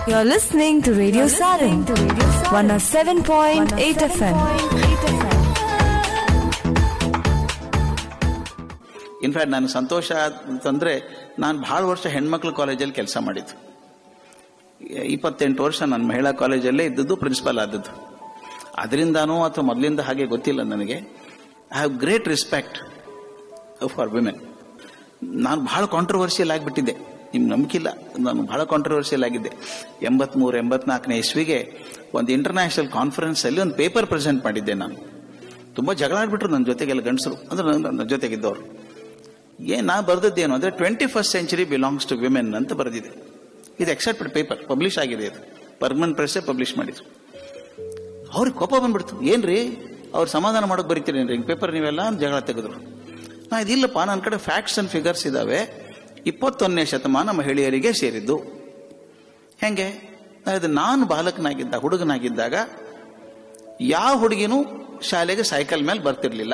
You're listening to Radio Sarin, 107.8 FM. In fact ನಾನು ಸಂತೋಷ ಅಂತಂದ್ರೆ ನಾನು ಭಾಳ ವರ್ಷ ಹೆಣ್ಮಕ್ಳು ಕಾಲೇಜಲ್ಲಿ ಕೆಲಸ ಮಾಡಿದ್ದು ಇಪ್ಪತ್ತೆಂಟು ವರ್ಷ ನಾನು ಮಹಿಳಾ ಕಾಲೇಜಲ್ಲೇ ಇದ್ದದ್ದು ಪ್ರಿನ್ಸಿಪಲ್ ಆದದ್ದು ಅದರಿಂದಾನೋ ಅಥವಾ ಮೊದಲಿಂದ ಹಾಗೆ ಗೊತ್ತಿಲ್ಲ ನನಗೆ I have great respect for women ನಾನು ಬಹಳ ಕಾಂಟ್ರವರ್ಸಿಯಲ್ ಆಗಿಬಿಟ್ಟಿದ್ದೆ ನಿಮ್ಗೆ ನಂಬಿಕಿಲ್ಲ ನಾನು ಬಹಳ ಕಾಂಟ್ರವರ್ಸಿಯಲ್ ಆಗಿದ್ದೆ ಎಂಬತ್ಮೂರು ಎಂಬತ್ನಾಲ್ಕನೇ ಇಸ್ವಿಗೆ ಒಂದು ಇಂಟರ್ನ್ಯಾಷನಲ್ ಕಾನ್ಫರೆನ್ಸಲ್ಲಿ ಒಂದು ಪೇಪರ್ ಪ್ರೆಸೆಂಟ್ ಮಾಡಿದ್ದೆ ನಾನು ತುಂಬ ಜಗಳ ಆಡ್ಬಿಟ್ರು ನನ್ನ ಜೊತೆಗೆಲ್ಲ ಗಂಡಸರು ಅಂದ್ರೆ ನನ್ನ ನನ್ನ ಜೊತೆಗಿದ್ದವರು ಏನ್ ನಾ ಬರೆದದ್ದೇನು ಅಂದ್ರೆ twenty first century belongs to women ಅಂತ ಬರೆದಿದೆ ಇದು ಎಕ್ಸೆಪ್ಟೆಡ್ ಪೇಪರ್ ಪಬ್ಲಿಷ್ ಆಗಿದೆ ಇದು ಪರ್ಮನೆಂಟ್ ಪ್ರೆಸ್ಸೇ ಪಬ್ಲಿಷ್ ಮಾಡಿದ್ರು ಅವ್ರಿಗೆ ಕೋಪ ಬಂದ್ಬಿಡ್ತು ಏನ್ರಿ ಅವ್ರು ಸಮಾಧಾನ ಮಾಡೋಕೆ ಬರೀತೀರಿ ಹಿಂಗೆ ಪೇಪರ್ ನೀವೆಲ್ಲ ಅಂತ ಜಗಳ ತೆಗೆದ್ರು ನಾ ಇದಿಲ್ಲಪ್ಪ ನನ್ನ ಕಡೆ ಫ್ಯಾಕ್ಟ್ಸ್ ಅಂಡ್ ಫಿಗರ್ಸ್ ಇದಾವೆ ಇಪ್ಪತ್ತೊಂದನೇ ಶತಮಾನ ಮಹಿಳೆಯರಿಗೆ ಸೇರಿದ್ದು ಹೆಂಗೆ ಅದು ನಾನು ಬಾಲಕನಾಗಿದ್ದ ಹುಡುಗನಾಗಿದ್ದಾಗ ಯಾವ ಹುಡುಗಿನೂ ಶಾಲೆಗೆ ಸೈಕಲ್ ಮೇಲೆ ಬರ್ತಿರ್ಲಿಲ್ಲ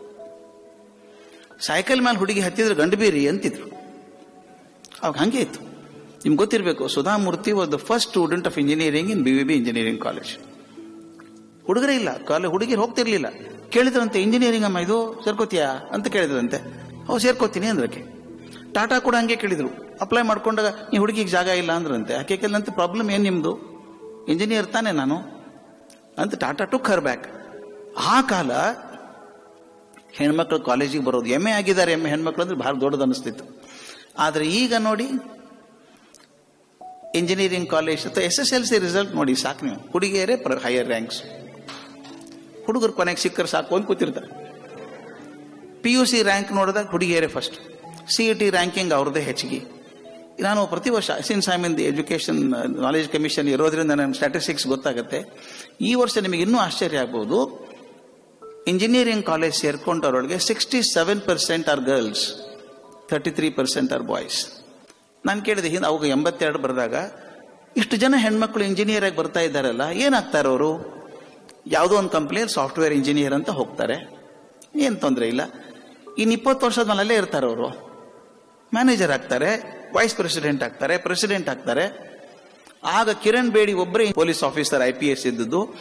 ಸೈಕಲ್ ಮೇಲೆ ಹುಡುಗಿ ಹತ್ತಿದ್ರೆ ಗಂಡು ಬೀರಿ ಅಂತಿದ್ರು ಅವಾಗ ಹಂಗೆ ಇತ್ತು ನಿಮ್ಗೆ ಗೊತ್ತಿರಬೇಕು Sudha Murty was the first student of engineering in B V B engineering college ಹುಡುಗರೇ ಇಲ್ಲ ಕಾಲೇಜ್ ಹುಡುಗಿರು ಹೋಗ್ತಿರ್ಲಿಲ್ಲ ಕೇಳಿದ್ರಂತೆ ಇಂಜಿನಿಯರಿಂಗ್ ಅಮ್ಮ ಇದು ಸೇರ್ಕೋತೀಯಾ ಅಂತ ಕೇಳಿದ್ರಂತೆ ಅವು ಸೇರ್ಕೋತೀನಿ ಅಂದ್ರಕ್ಕೆ ಟಾಟಾ ಕೂಡ ಹಂಗೆ ಕೇಳಿದ್ರು ಅಪ್ಲೈ ಮಾಡ್ಕೊಂಡಾಗ ಈ ಹುಡುಗಿಗೆ ಜಾಗ ಇಲ್ಲ ಅಂದ್ರಂತೆ ಆಕೆ ಕೇಳಿದಂತೆ ಪ್ರಾಬ್ಲಮ್ ಏನು ನಿಮ್ದು ಇಂಜಿನಿಯರ್ ತಾನೆ ನಾನು ಅಂತ ಟಾಟಾ ಟುಕ್ ಹರ್ ಬ್ಯಾಕ್ ಆ ಕಾಲ ಹೆಣ್ಮಕ್ಳು ಕಾಲೇಜಿಗೆ ಬರೋದು ಎಮ್ ಎ ಆಗಿದ್ದಾರೆ ಎಮ್ ಎ ಹೆಣ್ಮಕ್ಳು ಅಂದ್ರೆ ಬಹಳ ದೊಡ್ಡದು ಅನಿಸ್ತಿತ್ತು ಆದರೆ ಈಗ ನೋಡಿ ಇಂಜಿನಿಯರಿಂಗ್ ಕಾಲೇಜ್ ಅಥವಾ S S L C result ನೋಡಿ ಸಾಕು ನೀವು ಹುಡುಗಿಯರೇ ಹೈಯರ್ ರ್ಯಾಂಕ್ಸ್ ಹುಡುಗರು ಕೊನೆಗೆ ಸಿಕ್ಕರೆ ಸಾಕು ಅಂತ ಕೂತಿರ್ತಾರೆ ಪಿ ಯು ಸಿ ರ್ಯಾಂಕ್ ನೋಡಿದಾಗ ಹುಡುಗಿಯರೇ first C E T ranking ಅವ್ರದ್ದೇ ಹೆಚ್ಚಿಗೆ ನಾನು ಪ್ರತಿ ವರ್ಷ since I mean the education knowledge commission ಇರೋದ್ರಿಂದ ನನ್ನ ಸ್ಟ್ಯಾಟಿಸ್ಟಿಕ್ಸ್ ಗೊತ್ತಾಗುತ್ತೆ ಈ ವರ್ಷ ನಿಮಗೆ ಇನ್ನೂ ಆಶ್ಚರ್ಯ ಆಗ್ಬೋದು ಇಂಜಿನಿಯರಿಂಗ್ ಕಾಲೇಜ್ ಸೇರ್ಕೊಂಡವ್ರೊಳಗೆ sixty seven percent are girls thirty three percent are boys ನಾನು ಕೇಳಿದೆ ಹಿಂದೆ ಅವಾಗ ಎಂಬತ್ತೆರಡು ಬರೆದಾಗ ಇಷ್ಟು ಜನ ಹೆಣ್ಮಕ್ಳು ಇಂಜಿನಿಯರ್ ಆಗಿ ಬರ್ತಾ ಇದ್ದಾರಲ್ಲ ಏನಾಗ್ತಾರೆ ಅವರು ಯಾವುದೋ ಒಂದು ಕಂಪ್ನಿಯಲ್ಲಿ ಸಾಫ್ಟ್ವೇರ್ ಇಂಜಿನಿಯರ್ ಅಂತ ಹೋಗ್ತಾರೆ ಏನು ತೊಂದರೆ ಇಲ್ಲ ಇನ್ನು ಇಪ್ಪತ್ತು ವರ್ಷದ ಮೇಲೆ ಅಲ್ಲೇ ಇರ್ತಾರೆ ಅವರು ಮ್ಯಾನೇಜರ್ ಆಗ್ತಾರೆ ವೈಸ್ ಪ್ರೆಸಿಡೆಂಟ್ ಆಗ್ತಾರೆ ಪ್ರೆಸಿಡೆಂಟ್ ಆಗ್ತಾರೆ ಆಗ ಕಿರಣ್ ಬೇಡಿ ಒಬ್ಬರೇ police officer I P S ಇದ್ದದ್ದು